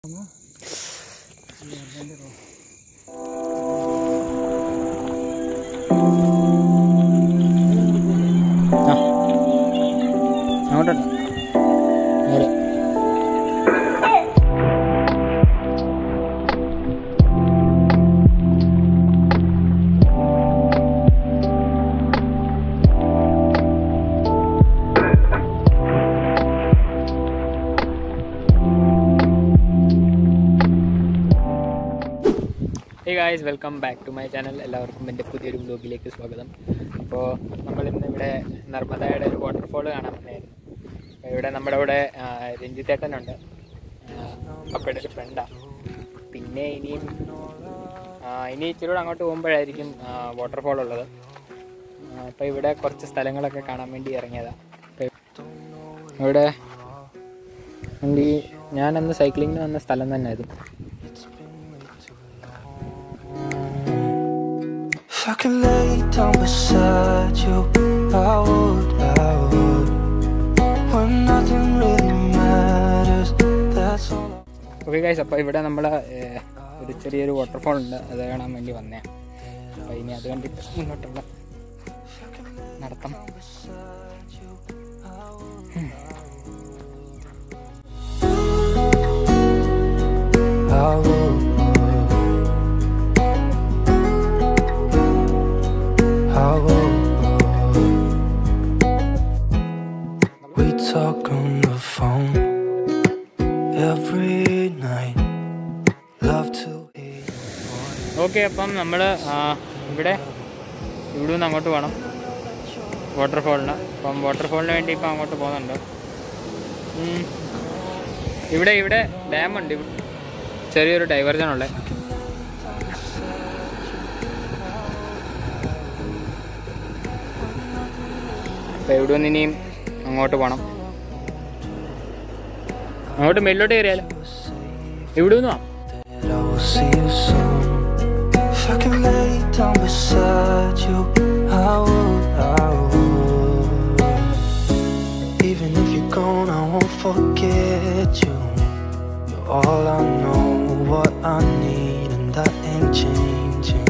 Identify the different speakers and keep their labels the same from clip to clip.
Speaker 1: ആ അങ്ങോട്ടുണ്ട് നേരെ hey guys welcome back to my channel എല്ലാവർക്കും എൻ്റെ പുതിയൊരു ബ്ലോഗിലേക്ക് സ്വാഗതം അപ്പോൾ നമ്മൾ ഇന്ന് ഇവിടെ നർമ്മദയുടെ ഒരു വാട്ടർഫോൾ കാണാൻ വന്നായിരുന്നു അപ്പോൾ ഇവിടെ നമ്മുടെ ഇവിടെ ആ, രഞ്ജിത്തേട്ടനുണ്ട് ആ, പപ്പയുടെ ഒരു ഫ്രണ്ടാണ് പിന്നെ ഇനിയും ആ, ഇനി ഇച്ചിരി കൂടെ അങ്ങോട്ട് പോകുമ്പോഴായിരിക്കും വാട്ടർഫോൾ ഉള്ളത് അപ്പോൾ ഇവിടെ കുറച്ച് സ്ഥലങ്ങളൊക്കെ കാണാൻ വേണ്ടി ഇറങ്ങിയതാണ് അപ്പോൾ ഇവിടെ വണ്ടി ഞാനന്ന് സൈക്ലിങ്ങിന് വന്ന സ്ഥലം തന്നെ ഇത്
Speaker 2: If I could lay down beside you, I would, I would. When nothing really matters, that's all I
Speaker 1: okay guys അപ്പോൾ ഇവിടെ നമ്മൾ ഒരു ചെറിയൊരു വാട്ടർഫോൾ ഉണ്ട് അത് കാണാൻ വേണ്ടി വന്നേ അപ്പോൾ ഇനി അത് കണ്ടിട്ട് മുന്നോട്ടുള്ള നടത്തം
Speaker 2: I would. I would. We talk on the phone every night. Love to hear
Speaker 1: okay അപ്പം നമ്മൾ ഇവിടെ ഇവിടെ നിന്ന് അങ്ങോട്ട് പോകണം വാട്ടർഫോളിന് അപ്പം വാട്ടർഫോളിന് വേണ്ടി ഇപ്പം അങ്ങോട്ട് പോകുന്നുണ്ട് ഉം. ഇവിടെ ഇവിടെ ഡാമുണ്ട് ചെറിയൊരു ഡൈവർജൻ ഉള്ളത് അപ്പം ഇവിടെ നിന്ന് ഇനിയും അങ്ങോട്ട് പോകണം അങ്ങോട്ട് മേലോട്ട് കയറിയാലോ ഇവിടെ നിന്ന് പോവാം
Speaker 2: that I will see you soon. If I can lay down beside you, I would, I would. Even if you're gone, I won't forget you. You're all I know, what I need, and that ain't changing.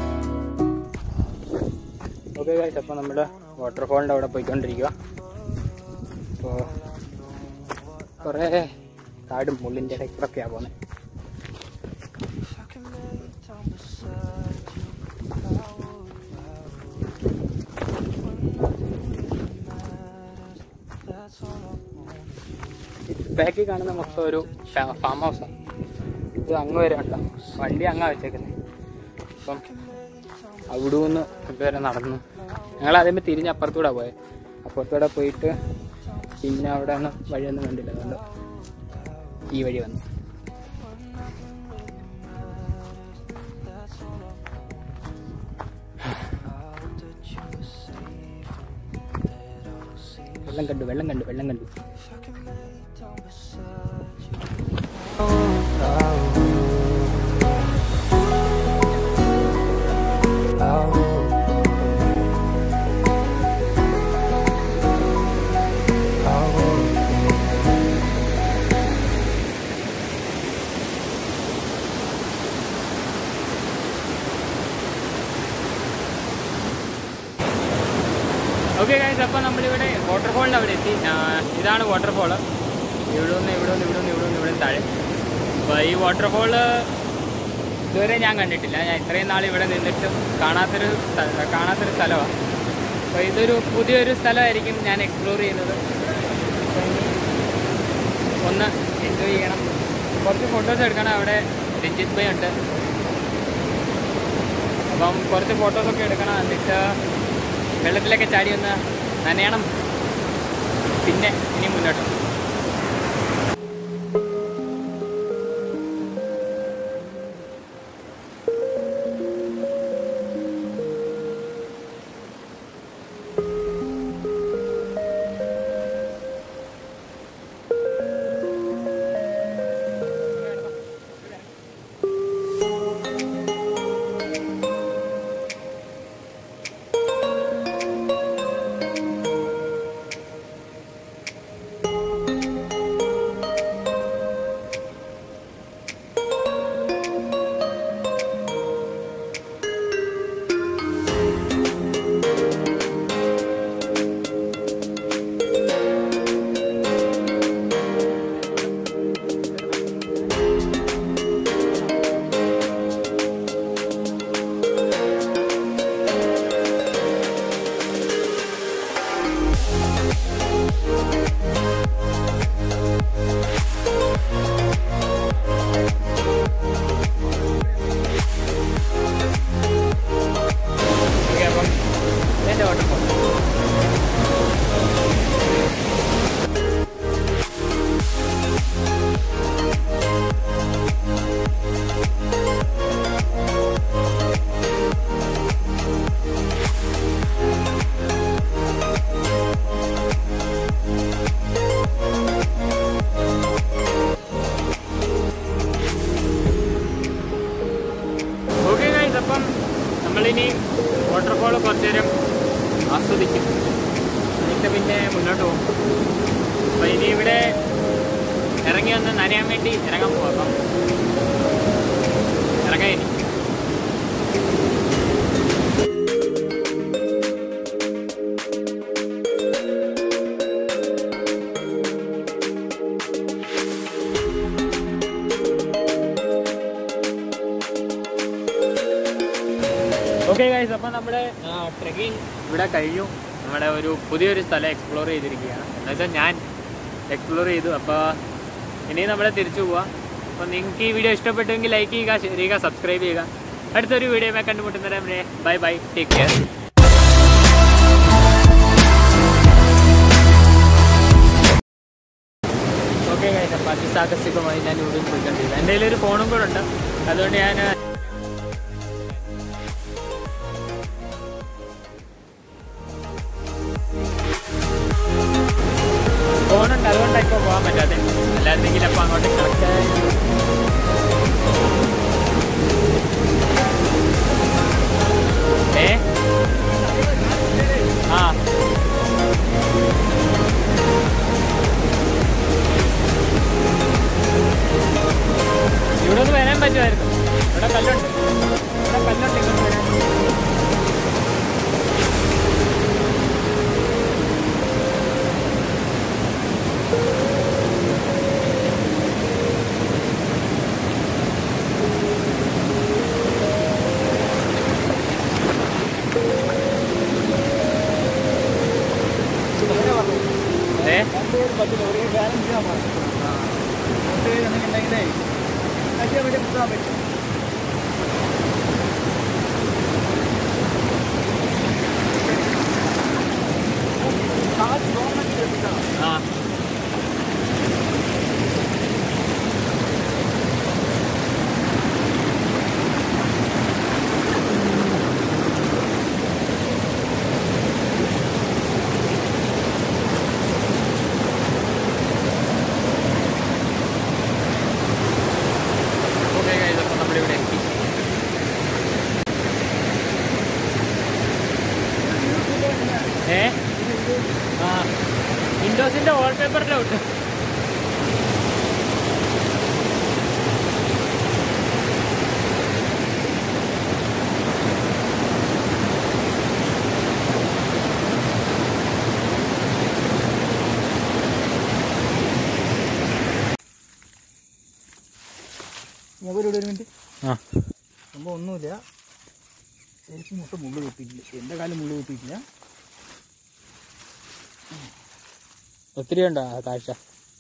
Speaker 1: Okay guys അപ്പോൾ നമ്മുടെ വാട്ടർഫോളിൻ്റെ അവിടെ പോയിക്കൊണ്ടിരിക്കുക അപ്പോൾ കുറേ കാടും മുള്ളിൻ്റെ ഇടയ്ക്കൊക്കെയാണ് പോകുന്നത്
Speaker 2: If I can lay down beside you, I would, I would. When nothing really matters, that's all I want.
Speaker 1: ബാക്കിൽ കാണുന്ന മൊത്തം ഒരു ഫാം ഹൗസാണ് ഇത് അങ്ങ് വരെ ഉണ്ടോ വണ്ടി അങ്ങാ വെച്ചേക്കുന്നത് അപ്പം അവിടെ നിന്ന് ഇതുവരെ നടന്നു ഞങ്ങൾ ആദ്യമേ തിരിഞ്ഞ് അപ്പുറത്തൂടെ പോയത് അപ്പുറത്തൂടെ പോയിട്ട് പിന്നെ അവിടെ ഒന്നും വഴിയൊന്നും കണ്ടില്ല അതുകൊണ്ട് ഈ വഴി വന്നു വെള്ളം കണ്ടു വെള്ളം കണ്ടു വെള്ളം കണ്ടു ഓക്കെ ഗൈസ് അപ്പോൾ നമ്മളിവിടെ വാട്ടർഫോളിൻ്റെ അവിടെ എത്തി ആ, ഇതാണ് വാട്ടർഫോൾ ഇവിടെ നിന്ന് ഇവിടെ നിന്ന് ഇവിടെ നിന്ന് ഇവിടെ നിന്ന് ഇവിടെ നിന്ന് താഴെ അപ്പോൾ ഈ വാട്ടർഫോള് ഇതുവരെ ഞാൻ കണ്ടിട്ടില്ല ഞാൻ ഇത്രയും നാൾ ഇവിടെ നിന്നിട്ടും കാണാത്തൊരു സ്ഥ- കാണാത്തൊരു സ്ഥലമാണ് അപ്പോൾ ഇതൊരു പുതിയൊരു സ്ഥലമായിരിക്കും ഞാൻ എക്സ്പ്ലോർ ചെയ്യുന്നത് അപ്പോൾ ഇനി ഒന്ന് എൻജോയ് ചെയ്യണം കുറച്ച് ഫോട്ടോസ് എടുക്കണം അവിടെ രഞ്ജിത് ഭായ് ഉണ്ട് അപ്പം കുറച്ച് ഫോട്ടോസൊക്കെ എടുക്കണം എന്നിട്ട് വെള്ളത്തിലൊക്കെ ചാടി ഒന്ന് നനയണം പിന്നെ ഇനി മുന്നോട്ട് നമ്മളിനി വാട്ടർഫോൾ കുറച്ചു നേരം ആസ്വദിക്കും എന്നിട്ട് പിന്നെ മുന്നോട്ട് പോകും അപ്പോൾ ഇനി ഇവിടെ ഇറങ്ങി ഒന്ന് നനയാൻ വേണ്ടി ഇറങ്ങാൻ പോവാം അപ്പം ഇറങ്ങാം ഇനി ഓക്കെ ഗൈസ് അപ്പോൾ നമ്മുടെ ട്രെക്കിംഗ് ഇവിടെ കഴിഞ്ഞു നമ്മുടെ ഒരു പുതിയൊരു സ്ഥലം എക്സ്പ്ലോർ ചെയ്തിരിക്കുകയാണ് എന്ന് വെച്ചാൽ ഞാൻ എക്സ്പ്ലോർ ചെയ്തു അപ്പോൾ ഇനി നമ്മൾ തിരിച്ചു പോവാം അപ്പോൾ നിങ്ങൾക്ക് ഈ വീഡിയോ ഇഷ്ടപ്പെട്ടെങ്കിൽ ലൈക്ക് ചെയ്യുക ഷെയർ ചെയ്യുക സബ്സ്ക്രൈബ് ചെയ്യുക അടുത്തൊരു വീഡിയോ കണ്ടുമുട്ടുന്നവരെ bye bye take care okay guys അപ്പോൾ അതിസാഹസികമായി ഞാൻ ഇവിടെ പോയിക്കൊണ്ടിരിക്കുന്നത് എൻ്റെ കയ്യിൽ ഒരു ഫോണും കൂടെ ഉണ്ട് അതുകൊണ്ട് ഞാൻ ഫോണുണ്ട് അതുകൊണ്ടാണ് ഇപ്പോൾ പോകാൻ പറ്റാതെ അല്ലായിരുന്നെങ്കിൽ അപ്പോൾ അങ്ങോട്ട് കറക്റ്റ് ഏ ആ ഇവിടെ ഒന്ന് വരാൻ പറ്റുമായിരുന്നു ഇവിടെ കല്ലുണ്ട് ഇവിടെ കല്ലുണ്ട് ഇങ്ങോട്ട് വരാൻ ഏ ആ ഓക്കെ ഗൈസ് അപ്പോൾ നമ്മളിവിടെ എത്തി ഏ ആ വിൻഡോസിൻ്റെ വാൾപേപ്പറിലോട്ട്
Speaker 3: മൊബൈൽ ഇവിടെ ഒരു മിനിറ്റ്
Speaker 1: ആ
Speaker 3: സംഭവം ഒന്നുമില്ല എനിക്ക് മുട്ട മുള്ളു കുത്തിയിട്ടില്ല എൻ്റെ കാലം മുള്ളു കുത്തിയിട്ടില്ല
Speaker 1: ഒത്തിരി ഉണ്ടോ ആ കാഴ്ച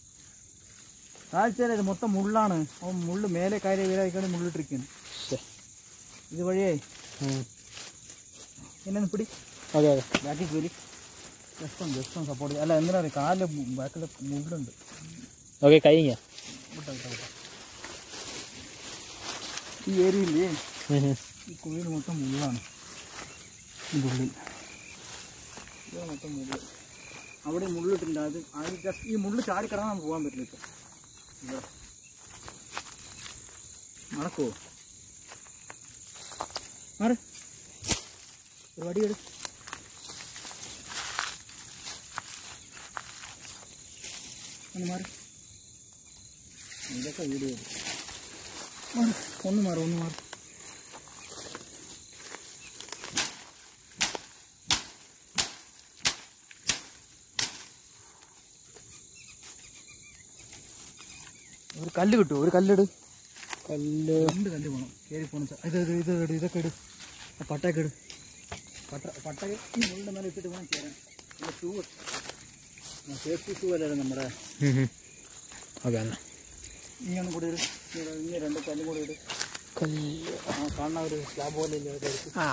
Speaker 3: കാഴ്ച ഇത് മൊത്തം മുള്ളാണ് അവൻ മുള്ള് മേലെ കാര്യം വീരായിക്കാണ് മുള്ളിട്ടിരിക്കുന്നു
Speaker 1: ശ്ശെ.
Speaker 3: ഇത് വഴിയേ
Speaker 1: ഉം.
Speaker 3: എന്നെ ഒന്ന് പിടി
Speaker 1: ഓക്കെ ഓക്കെ
Speaker 3: ബാക്കിൽ കയറി ജസ്റ്റ് ഒന്ന് ജസ്റ്റ് ഒന്ന് സപ്പോർട്ട് അല്ല എന്തിനാ അറിയാം കാലിൽ ബാക്കിൽ മുള്ളുണ്ട്
Speaker 1: ഓക്കെ കഴിഞ്ഞ
Speaker 3: വിട്ടോ വിട്ടോ വിട്ടോ ഈ ഏരിയയില്ലേ ഈ കുഴിയിൽ മൊത്തം മുള്ളാണ് ഇതിൻ്റെ ഉള്ളിൽ ഇത് മൊത്തം മുള്ള് അവിടെ മുള്ളിട്ടുണ്ട് അത് ആ ഈ just ഈ മുള്ള് ചാടി കിടന്നാൽ നമുക്ക് പോകാൻ പറ്റില്ല ഇപ്പം ഇവിടെ നടക്കുമോ മാറ് ഒരു വടി എടു ഒന്ന് മാറി ഇതൊക്കെ വീഡിയോ മാറി ഒന്ന് മാറി ഒന്ന് മാറി ഒരു കല്ല് കിട്ടുമോ ഒരു കല്ലിട്
Speaker 1: കല്ല്
Speaker 3: രണ്ട് കല്ല് വേണം കയറി പോണ ഇത് ഇത് ഇത് ഇട് ഇതൊക്കെ ഇട് ആ പട്ടയൊക്കെ ഇട് പട്ട പട്ട ഈ മുള്ളിൻ്റെ മേലെ ഇട്ടിട്ട് വേണം കയറാൻ നമ്മുടെ ഷൂ സേഫ്റ്റി ഷൂ അല്ലേ നമ്മുടെ
Speaker 1: ഓക്കെ എന്നാ
Speaker 3: ഇനി ഒന്നും കൂടി ഇട് ഇനി ഇനി രണ്ട് കല്ലും കൂടി ഇട്
Speaker 1: കല്ല്
Speaker 3: ആ കാണുന്ന ഒരു സ്ലാബ് പോലെ ഇല്ലേ അതെടുത്ത്
Speaker 1: ആ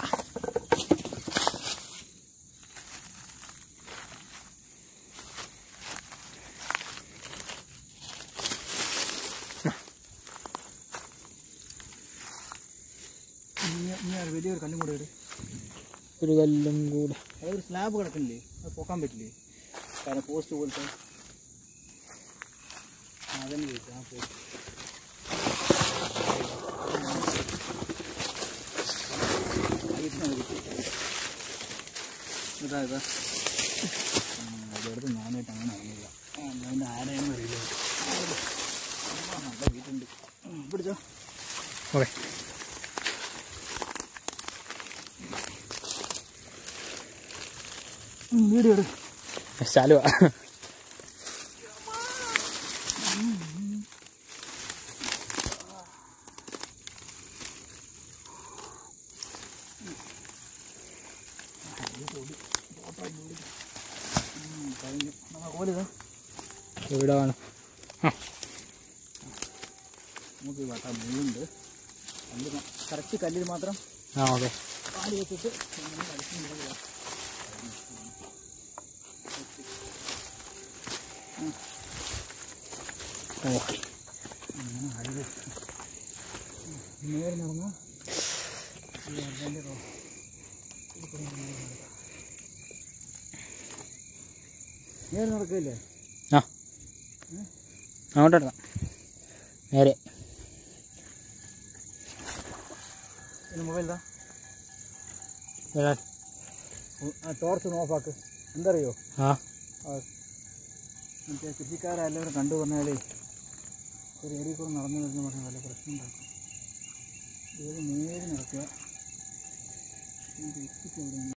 Speaker 3: ഇനി ഇനി ഒരു വലിയൊരു കല്ലും കൂടി ഇട്
Speaker 1: ഒരു കല്ലും കൂടെ
Speaker 3: അതൊരു സ്ലാബ് കിടക്കുന്നില്ലേ അത് പൊക്കാൻ പറ്റില്ലേ കാരണം പോസ്റ്റ് പോലത്തെ ആ, അതന്നെ ചോദിച്ചു ആ പോസ്റ്റ് ഇതാ ഇതാ ഇതെടുത്ത് ഞാനായിട്ട് അങ്ങനെ അറിഞ്ഞില്ല അതിൻ്റെ ആരെയൊന്നും അറിയില്ല ആ, നല്ല വീട്ടുണ്ട് ഉം, പിടിച്ചോ
Speaker 1: ഓക്കെ
Speaker 3: ഉം, വീഡിയോ എടു
Speaker 1: ചാലുവാ
Speaker 3: ഉം, കഴിഞ്ഞു നമുക്ക് കോലിതാ
Speaker 1: ഇവിടെ വേണം
Speaker 3: നമുക്ക് ഈ വട്ട മുള്ളുണ്ട് കല്ല് കറക്റ്റ് കല്ലിൽ മാത്രം
Speaker 1: ആ ഓക്കെ
Speaker 3: പാല് വെച്ചിട്ട് ഇങ്ങനെ കളിക്കുന്നുണ്ട്
Speaker 1: ഓക്കെ
Speaker 3: അങ്ങനെ അടിവ് നേരെ നടന്ന നേരെ നടക്കില്ലേ
Speaker 1: ആ അങ്ങോട്ട് എടുക്കാം നേരെ
Speaker 3: പിന്നെ മൊബൈൽ എന്താ
Speaker 1: ഏതാ?
Speaker 3: ആ ടോർച്ച് ഒന്ന് ഓഫാക്ക് എന്തറിയോ
Speaker 1: ആ
Speaker 3: ആ മറ്റേ കൃഷിക്കാരെല്ലാവരും കണ്ടു പറഞ്ഞാലേ ഒരു ഏരിയ കൂടെ നടന്നു വരുന്ന പറഞ്ഞാൽ വല്ല പ്രശ്നം ഉണ്ടാക്കും ഏത് നേരെ നടക്കുക ഇതിൻ്റെ exit എവിടെയാണ്